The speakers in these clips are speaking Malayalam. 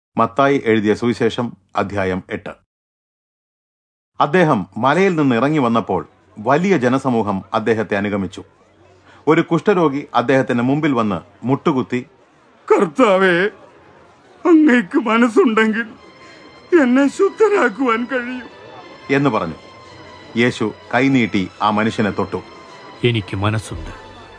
മത്തായി എഴുതിയ സുവിശേഷം അധ്യായം എട്ട് അദ്ദേഹം മലയിൽ നിന്ന് ഇറങ്ങി വന്നപ്പോൾ വലിയ ജനസമൂഹം അദ്ദേഹത്തെ അനുഗമിച്ചു ഒരു കുഷ്ഠരോഗി അദ്ദേഹത്തിന്റെ മുമ്പിൽ വന്ന് മുട്ടുകുത്തി കർത്താവേ അങ്ങയ്ക്ക് മനസ്സുണ്ടെങ്കിൽ എന്നെ ശുദ്ധരാക്കുവാൻ കഴിയും എന്ന് പറഞ്ഞു യേശു കൈനീട്ടി ആ മനുഷ്യനെ തൊട്ടു എനിക്ക് മനസ്സുണ്ട്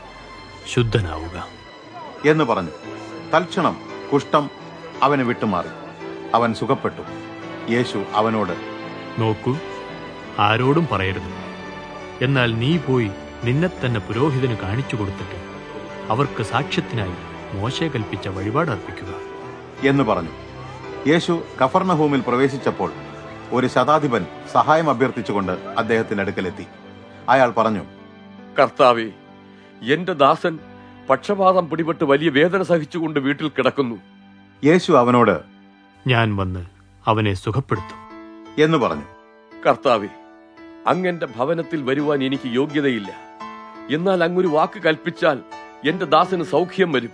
ശുദ്ധനാവുക എന്ന് പറഞ്ഞു തൽക്ഷണം കുഷ്ഠം അവന് വിട്ടുമാറി അവൻ സുഖപ്പെട്ടു യേശു അവനോട് നോക്കൂ ആരോടും പറയരുത് എന്നാൽ നീ പോയി നിന്നെ തന്നെ പുരോഹിതന് കാണിച്ചു കൊടുത്തിട്ട് അവർക്ക് സാക്ഷ്യത്തിനായി മോശെ കൽപ്പിച്ച വഴിപാട് അർപ്പിക്കുക എന്ന് പറഞ്ഞു യേശു കഫർണഹൂമിൽ പ്രവേശിച്ചപ്പോൾ ഒരു ശതാധിപൻ സഹായം അഭ്യർത്ഥിച്ചുകൊണ്ട് അദ്ദേഹത്തിന്റെ അടുക്കലെത്തി അയാൾ പറഞ്ഞു കർത്താവെ എന്റെ ദാസൻ പക്ഷപാതം പിടിപെട്ട് വലിയ വേദന സഹിച്ചുകൊണ്ട് വീട്ടിൽ കിടക്കുന്നു യേശു അവനോട് ഞാൻ വന്ന് അവനെ സുഖപ്പെടുത്തും എന്ന് പറഞ്ഞു കർത്താവെ അങ്ങന്റെ ഭവനത്തിൽ വരുവാൻ എനിക്ക് യോഗ്യതയില്ല എന്നാൽ അങ്ങൊരു വാക്ക് കൽപ്പിച്ചാൽ എന്റെ ദാസന് സൗഖ്യം വരും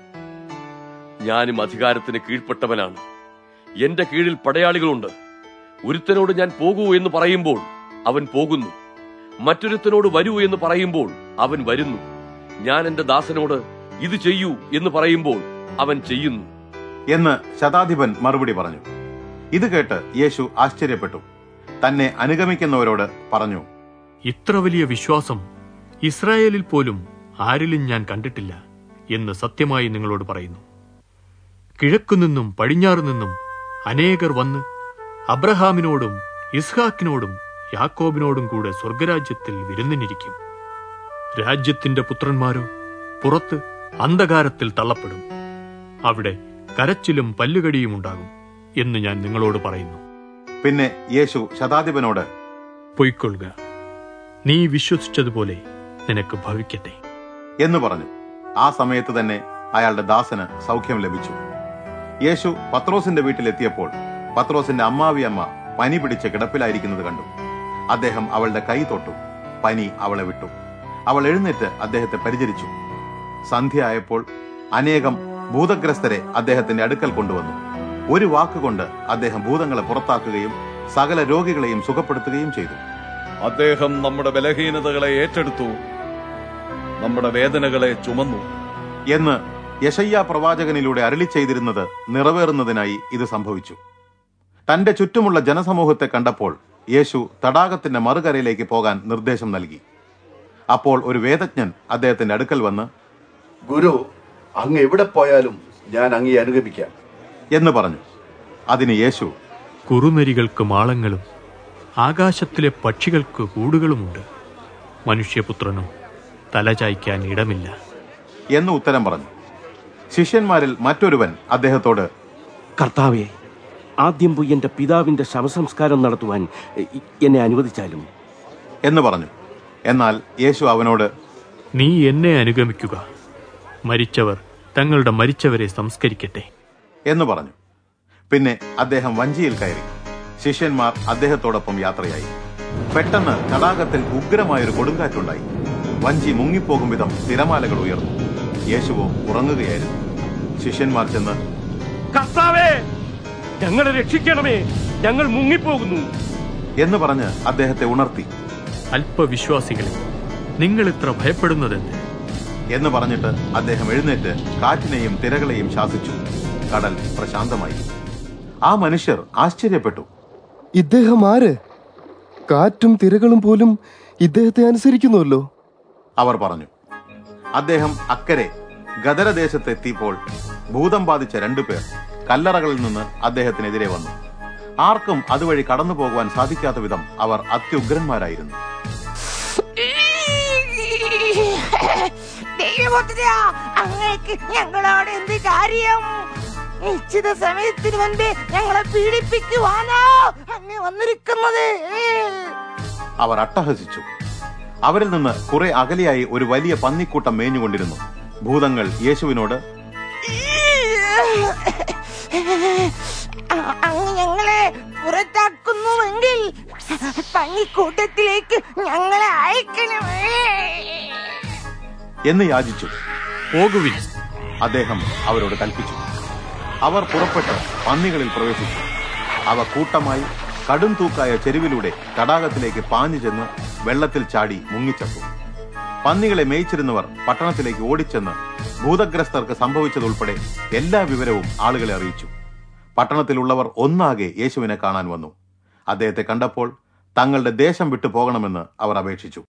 ഞാനും അധികാരത്തിന് കീഴ്പ്പെട്ടവനാണ് എന്റെ കീഴിൽ പടയാളികളുണ്ട് ഒരുത്തനോട് ഞാൻ പോകൂ എന്ന് പറയുമ്പോൾ അവൻ പോകുന്നു മറ്റൊരുത്തനോട് വരൂ എന്ന് പറയുമ്പോൾ അവൻ വരുന്നു ഞാൻ എന്റെ ദാസനോട് ഇത് ചെയ്യൂ എന്ന് പറയുമ്പോൾ അവൻ ചെയ്യുന്നു എന്ന് ശതാധിപൻ മറുപടി പറഞ്ഞു ഇത് കേട്ട് യേശു ആശ്ചര്യപ്പെട്ടു തന്നെ അനുഗമിക്കുന്നവരോട് പറഞ്ഞു ഇത്ര വലിയ വിശ്വാസം ഇസ്രായേലിൽ പോലും ആരിലും ഞാൻ കണ്ടിട്ടില്ല എന്ന് സത്യമായി നിങ്ങളോട് പറയുന്നു കിഴക്കുനിന്നും പടിഞ്ഞാറു നിന്നും അനേകർ വന്ന് അബ്രഹാമിനോടും ഇസ്ഹാക്കിനോടും യാക്കോബിനോടും കൂടെ സ്വർഗരാജ്യത്തിൽ വിരുന്നിനിരിക്കും രാജ്യത്തിന്റെ പുത്രന്മാരോ പുറത്ത് അന്ധകാരത്തിൽ തള്ളപ്പെടും അവിടെ കരച്ചിലും പല്ലുകടിയും ഉണ്ടാകും എന്ന് ഞാൻ നിങ്ങളോട് പറയുന്നു പിന്നെ യേശു ശതാധിപനോട് പൊയ്ക്കൊള്ളുക നീ വിശ്വസിച്ചതുപോലെ നിനക്ക് ഭവിക്കട്ടെ എന്ന് പറഞ്ഞു ആ സമയത്ത് തന്നെ അയാളുടെ ദാസന് സൗഖ്യം ലഭിച്ചു യേശു പത്രോസിന്റെ വീട്ടിലെത്തിയപ്പോൾ പത്രോസിന്റെ അമ്മാവിയമ്മ പനി പിടിച്ച് കിടപ്പിലായിരിക്കുന്നത് കണ്ടു അദ്ദേഹം അവളുടെ കൈ തൊട്ടു പനി അവളെ വിട്ടു അവൾ എഴുന്നേറ്റ് അദ്ദേഹത്തെ പരിചരിച്ചു സന്ധ്യ ആയപ്പോൾ അനേകം ഭൂതഗ്രസ്തരെ അദ്ദേഹത്തിന്റെ അടുക്കൽ കൊണ്ടുവന്നു ഒരു വാക്കുകൊണ്ട് അദ്ദേഹം ഭൂതങ്ങളെ പുറത്താക്കുകയും സകല രോഗികളെയും സുഖപ്പെടുത്തുകയും ചെയ്തു അദ്ദേഹം നമ്മുടെ ബലഹീനതകളെ ഏറ്റെടുത്തു നമ്മുടെ വേദനകളെ ചുമന്നു എന്ന് യശയ്യ പ്രവാചകനിലൂടെ അരളി ചെയ്തിരുന്നത് നിറവേറുന്നതിനായി ഇത് സംഭവിച്ചു തന്റെ ചുറ്റുമുള്ള ജനസമൂഹത്തെ കണ്ടപ്പോൾ യേശു തടാകത്തിന്റെ മറുകരയിലേക്ക് പോകാൻ നിർദ്ദേശം നൽകി അപ്പോൾ ഒരു വേദജ്ഞൻ അദ്ദേഹത്തിന്റെ അടുക്കൽ വന്ന് ഗുരു അങ്ങ് എവിടെ പോയാലും ഞാൻ അങ്ങേ അനുഗമിക്കാം എന്ന് പറഞ്ഞു അതിന് യേശു കുറുനരികൾക്ക് മാളങ്ങളും ആകാശത്തിലെ പക്ഷികൾക്ക് കൂടുകളുമുണ്ട് മനുഷ്യപുത്രനോ തലചായ്ക്കാൻ ഇടമില്ല എന്ന് ഉത്തരം പറഞ്ഞു ശിഷ്യന്മാരിൽ മറ്റൊരുവൻ അദ്ദേഹത്തോട് കർത്താവെ ആദ്യം പോയി എന്റെ പിതാവിന്റെ ശവസംസ്കാരം നടത്തുവാൻ എ- എന്നെ അനുവദിച്ചാലും എന്ന് പറഞ്ഞു എന്നാൽ യേശു അവനോട് നീ എന്നെ അനുഗമിക്കുക മരിച്ചവർ തങ്ങളുടെ മരിച്ചവരെ സംസ്കരിക്കട്ടെ എന്ന് പറഞ്ഞു പിന്നെ അദ്ദേഹം വഞ്ചിയിൽ കയറി ശിഷ്യന്മാർ അദ്ദേഹത്തോടൊപ്പം യാത്രയായി പെട്ടെന്ന് തടാകത്തിൽ ഉഗ്രമായൊരു കൊടുങ്കാറ്റുണ്ടായി വഞ്ചി മുങ്ങിപ്പോകും വിധം തിരമാലകൾ ഉയർന്നു യേശുവോ ഉറങ്ങുകയായിരുന്നു ശിഷ്യന്മാർ ചെന്ന് കർത്താവേ ഞങ്ങളെ രക്ഷിക്കണമേ ഞങ്ങൾ മുങ്ങിപ്പോകുന്നു എന്ന് പറഞ്ഞ് അദ്ദേഹത്തെ ഉണർത്തി അല്പവിശ്വാസികളെ നിങ്ങൾ ഇത്ര ഭയപ്പെടുന്നതെന്ത് എന്ന് പറഞ്ഞിട്ട് അദ്ദേഹം എഴുന്നേറ്റ് കാറ്റിനെയും തിരകളെയും ശാസിച്ചു കടൽ പ്രശാന്തമായി ആ മനുഷ്യർ ആശ്ചര്യപ്പെട്ടു ഇദ്ദേഹം ആര് കാറ്റും തിരകളും പോലും ഇദ്ദേഹത്തെ അനുസരിക്കുന്നുവല്ലോ അവർ പറഞ്ഞു അദ്ദേഹം അക്കരെ ഗദരദേശത്തെത്തിയപ്പോൾ ഭൂതം ബാധിച്ച രണ്ടുപേർ കല്ലറകളിൽ നിന്ന് അദ്ദേഹത്തിനെതിരെ വന്നു ആർക്കും അതുവഴി കടന്നു പോകുവാൻ സാധിക്കാത്ത വിധം അവർ അത്യുഗ്രന്മാരായിരുന്നു ദൈവപുത്ര അങ്ങേക്ക് ഞങ്ങളോട് എന്ത് കാര്യം നിശ്ചിത സമയത്തിന് മുൻപേ ഞങ്ങളെ പീഡിപ്പിക്കുവാനോ അങ്ങ് വന്നിരിക്കുന്നത് അവർ അട്ടഹസിച്ചു അവരിൽ നിന്ന് കുറെ അകലെയായി ഒരു വലിയ പന്നിക്കൂട്ടം മേഞ്ഞുകൊണ്ടിരുന്നു ഭൂതങ്ങൾ യേശുവിനോട് അ- അങ്ങ് ഞങ്ങളെ പുറത്താക്കുന്നുവെങ്കിൽ പന്നിക്കൂട്ടത്തിലേക്ക് ഞങ്ങളെ അയക്കണമേ എന്ന് യാചിച്ചു പോകുവിൻ അദ്ദേഹം അവരോട് കൽപ്പിച്ചു അവർ പുറപ്പെട്ട് പന്നികളിൽ പ്രവേശിച്ചു അവ കൂട്ടമായി കടും തൂക്കായ ചെരുവിലൂടെ തടാകത്തിലേക്ക് പാഞ്ഞു ചെന്ന് വെള്ളത്തിൽ ചാടി മുങ്ങിച്ചത്തു പന്നികളെ മേയിച്ചിരുന്നവർ പട്ടണത്തിലേക്ക് ഓടിച്ചെന്ന് ഭൂതഗ്രസ്തർക്ക് സംഭവിച്ചതുൾപ്പെടെ എല്ലാ വിവരവും ആളുകളെ അറിയിച്ചു പട്ടണത്തിലുള്ളവർ ഒന്നാകെ യേശുവിനെ കാണാൻ വന്നു അദ്ദേഹത്തെ കണ്ടപ്പോൾ തങ്ങളുടെ ദേശം വിട്ടു പോകണമെന്ന് അവർ അപേക്ഷിച്ചു